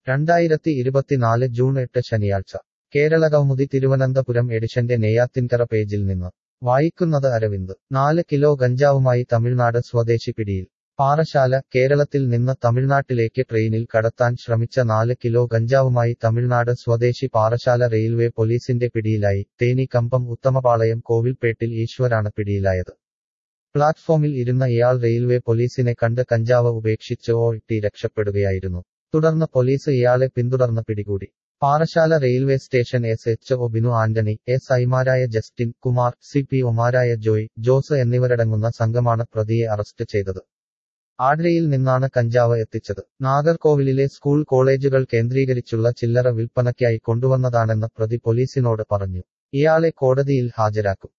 രണ്ടായിരത്തി ഇരുപത്തിനാല് ജൂൺ എട്ട് ശനിയാഴ്ച കേരള കൗമുദി തിരുവനന്തപുരം എഡിഷന്റെ നെയ്യാത്തിൻകര പേജിൽ നിന്ന് വായിക്കുന്നത് അരവിന്ദ് നാല് കിലോ ഗഞ്ചാവുമായി തമിഴ്നാട് സ്വദേശി പിടിയിൽ പാറശാല കേരളത്തിൽ നിന്ന് തമിഴ്നാട്ടിലേക്ക് ട്രെയിനിൽ കടത്താൻ ശ്രമിച്ച നാല് കിലോ ഗഞ്ചാവുമായി തമിഴ്നാട് സ്വദേശി പാറശാല റെയിൽവേ പോലീസിന്റെ പിടിയിലായി തേനി കമ്പം ഉത്തമപാളയം കോവിൽപേട്ടിൽ ഈശ്വരാണ് പിടിയിലായത് പ്ലാറ്റ്ഫോമിൽ ഇരുന്ന ഇയാൾ റെയിൽവേ പോലീസിനെ കണ്ട് കഞ്ചാവ് ഉപേക്ഷിച്ച് ഓട്ടി രക്ഷപ്പെടുകയായിരുന്നു തുടർന്ന് പോലീസ് ഇയാളെ പിന്തുടർന്ന് പിടികൂടി Parassala railway station S H O Binu Antony S ഐമാരായ ജസ്റ്റിൻ കുമാർ സി പി ഒമാരായ ജോയ് ജോസ് എന്നിവരടങ്ങുന്ന സംഘമാണ് പ്രതിയെ അറസ്റ്റ് ചെയ്തത് ആഡ്രയിൽ നിന്നാണ് കഞ്ചാവ് എത്തിച്ചത് നാഗർകോവിലിലെ സ്കൂൾ കോളേജുകൾ കേന്ദ്രീകരിച്ചുള്ള ചില്ലറ വിൽപ്പനയ്ക്കായി കൊണ്ടുവന്നതാണെന്ന് പ്രതി പോലീസിനോട് പറഞ്ഞു ഇയാളെ കോടതിയിൽ ഹാജരാക്കും